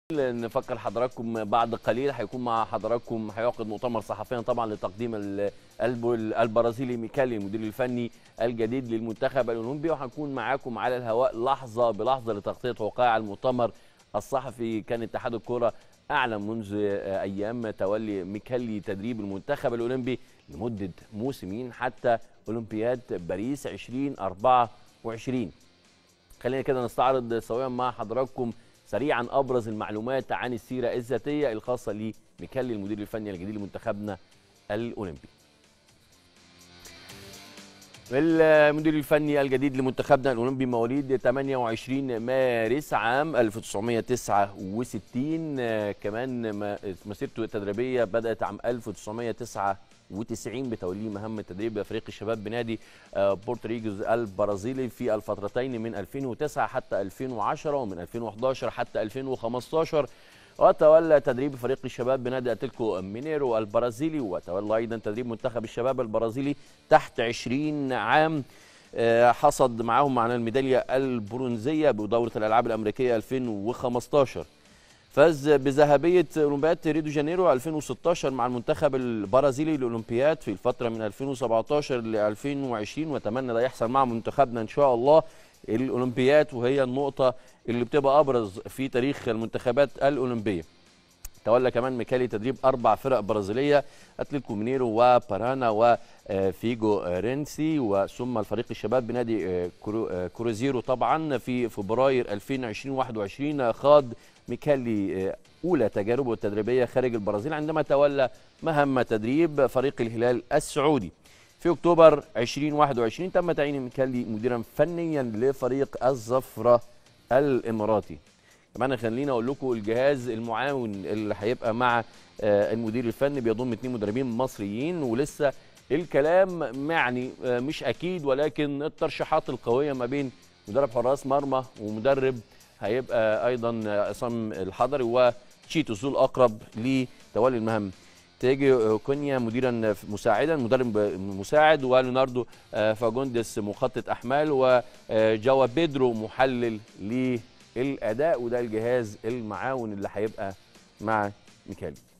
نفكر حضراتكم بعد قليل هيكون مع حضراتكم هيعقد مؤتمر صحفيا طبعا لتقديم ال- الب- البرازيلي ميكالي المدير الفني الجديد للمنتخب الاولمبي وهنكون معاكم على الهواء لحظه بلحظه لتغطيه وقائع المؤتمر الصحفي كان اتحاد الكره اعلن منذ ايام تولي ميكالي تدريب المنتخب الاولمبي لمده موسمين حتى اولمبياد باريس 2024 خلينا كده نستعرض سويا مع حضراتكم سريعا ابرز المعلومات عن السيره الذاتيه الخاصه لميكالي المدير الفني الجديد لمنتخبنا الاولمبي. المدير الفني الجديد لمنتخبنا الاولمبي مواليد 28 مارس عام 1969 آه، كمان ما- مسيرته التدريبيه بدات عام 1999 بتوليه مهام تدريب فريق الشباب بنادي آه، بورتريجوز البرازيلي في الفترتين من 2009 حتى 2010 ومن 2011 حتى 2015 وتولى تدريب فريق الشباب بنادي اتلتيكو مينيرو البرازيلي وتولى ايضا تدريب منتخب الشباب البرازيلي تحت 20 عام آه، حصد معاهم معنا الميداليه البرونزيه بدوره الالعاب الامريكيه 2015 فاز بذهبيه اولمبياد ريو دي جانيرو 2016 مع المنتخب البرازيلي للاولمبياد في الفتره من 2017 ل 2020 واتمنى ده يحصل مع منتخبنا ان شاء الله الاولمبياد وهي النقطه اللي بتبقى ابرز في تاريخ المنتخبات الاولمبيه تولى كمان ميكالي تدريب اربع فرق برازيليه اتلتيكو مينيرو وبارانا وفيجو رينسي وثم الفريق الشباب بنادي آه، كرو- آه، كروزيرو طبعا في فبراير 2020-21 خاض ميكالي آه، اولى تجاربه التدريبيه خارج البرازيل عندما تولى مهمه تدريب فريق الهلال السعودي في اكتوبر 2021 تم تعيين ميكالي مديرا فنيا لفريق الزفره الاماراتي كمان خليني اقول لكم الجهاز المعاون اللي هيبقى مع آه، المدير الفني بيضم اثنين مدربين مصريين ولسه الكلام يعني آه، مش اكيد ولكن الترشيحات القويه ما بين مدرب حراس مرمى ومدرب هيبقى ايضا آه، عصام الحضري وتشيتوس ذو الاقرب لتولي المهام تيجي كونيا مديرا مساعدا مدرب مساعد وليوناردو آه، فاجوندس مخطط احمال وجوا بيدرو محلل للاداء وده الجهاز المعاون اللي هيبقى مع ميكالي